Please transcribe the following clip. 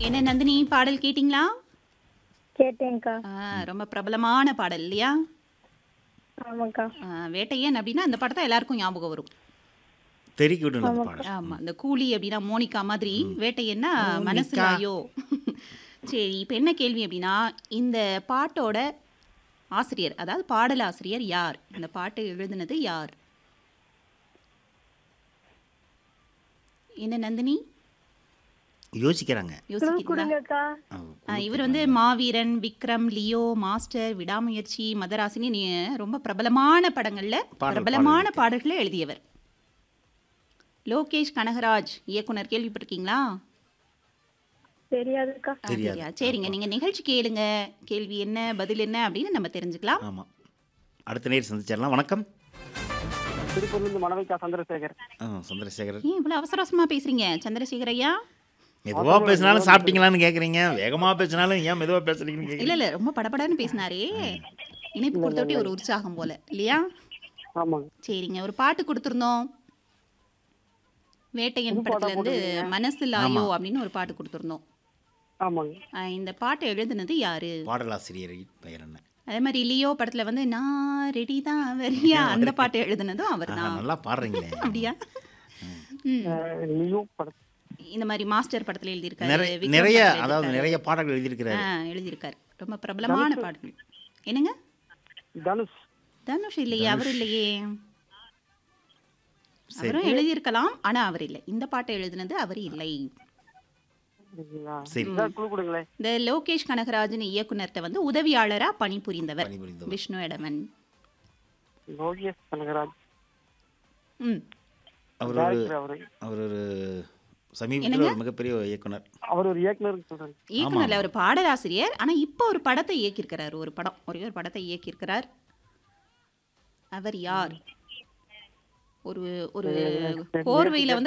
என்ன நந்தினி பாடல் கேட்டிங்களா கேட்டேன்க்கா ஆ, ரொம்ப பிரபலமான பாடல் இல்லையா ஆமாக்கா ஆ, வேட்டையன் அப்படின்னா அந்த படத்தை எல்லாருக்கும் ஞாபகம் வரும் தெருக்கி விடுங்க அந்த பாடல் ஆமா இந்த கூலி அப்படின்னா மோனிகா மாதிரி வேட்டையன்னா மனசுல ஐயோ சரி இப்போ என்ன கேள்வி அப்படின்னா இந்த பாட்டோட ஆசிரியர் அதாவது பாடல் ஆசிரியர் யார் இந்த பாட்டை எழுதினது யார் என்ன நந்தினி யோசிக்கிறாங்க யோசிக்கிறீங்களா கொடுங்கக்கா ஆ, ஆ, இவர் வந்து மாவீரன் விக்ரம் லியோ மாஸ்டர் விடாமுயற்சி மதராசினி நீ ரொம்ப பிரபலமான படங்கள்ல பாடல் பிரபலமான பாடல்களை எழுதியவர் லோகேஷ் கனகராஜ் இயக்குனர் கேள்விப்பட்டிருக்கீங்களா தெரியாதுக்கா ஆ, சரியா சரிங்க நீங்க நிகழ்ச்சி கேளுங்க கேள்வி என்ன பதில் என்ன அப்படின்னு நம்ம தெரிஞ்சுக்கலாம் ஆமா அடுத்த நேர் சந்திச்சிடலாம் வணக்கம் திருப்பூர்லேருந்து மணவைக்கா சந்திரசேகர் ஆ சந்திரசேகர் ஏன் இவ்வளவு அவசர அவசரமா பேசுறீங்க சந்திரசேகர் ஐயா மெதுவா பேசினாலும் சாப்பிட்டீங்களான்னு கேக்குறீங்க வேகமா பேசினாலும் ஏன் மெதுவா பேசுறீங்கன்னு இல்ல கேக்குறீங்க இல்ல ரொம்ப படபடன்னு பேசினாரே இணைப்பு கொடுத்தோட்டி ஒரு உற்சாகம் போல இல்லையா ஆமாங்க சரிங்க ஒரு பாட்டு கொடுத்துருந்தோம் வேட்டையன் படத்துல இருந்து மனசு லாயோ அப்படின்னு ஒரு பாட்டு கொடுத்துருந்தோம் ஆமாங்க ஆஹ் இந்த பாட்டை எழுதுனது யாரு பாடலாசிரியர் பெயர் என்ன அதே மாதிரி லியோ படத்துல வந்து நான் ரெடி தான் வரியா அந்த பாட்டை எழுதுனதும் அவர் ஆஹா, தான் நல்லா பாடுறீங்களே அப்படியா ம். அஹ் நியூ படம் இந்த மாதிரி மாஸ்டர் படத்துல எழுதியிருக்காரு நிறைய விக்ரம் நிறைய படத்துல அதாவது எழுதியிருக்காரு. நிறைய பாடல்கள் எழுதியிருக்கிறாரு ஆ, எழுதியிருக்காரு ரொம்ப பிரபலமான பாடல்கள் என்னங்க தனுஷ் தனுஷ் இல்லையே அவர் இல்லையே அவரும் எழுதியிருக்கலாம் ஆனா அவர் இல்லை இந்த பாட்டை எழுதினது அவர் இல்லை சரிங்களா சரி. ஏதாவது குழு கொடுங்களேன் இந்த லோகேஷ் கனகராஜன் இயக்குனர்கிட்ட வந்து உதவியாளரா பணிபுரிந்தவர் பணிபுரிந்தவர். விஷ்ணு எடமன் லோகேஷ் கனகராஜ் ம் அவர் ஒரு டேரக்டர் அவரு அவர் ஒரு சமீபத்தில் ஒரு மிகப்பெரிய இயக்குனர் அவர் ஒரு இயக்குனர் சொல்றாங்க இயக்குனர்ல அவர் பாடலாசிரியர் ஆனா இப்போ ஒரு படத்தை இயக்கியிருக்கிறார் ஒரு படம் ஒரே ஒரு படத்தை இயக்கியிருக்கிறார் அவர் யார் ஒரு ஒரு கோர்வையில வந்து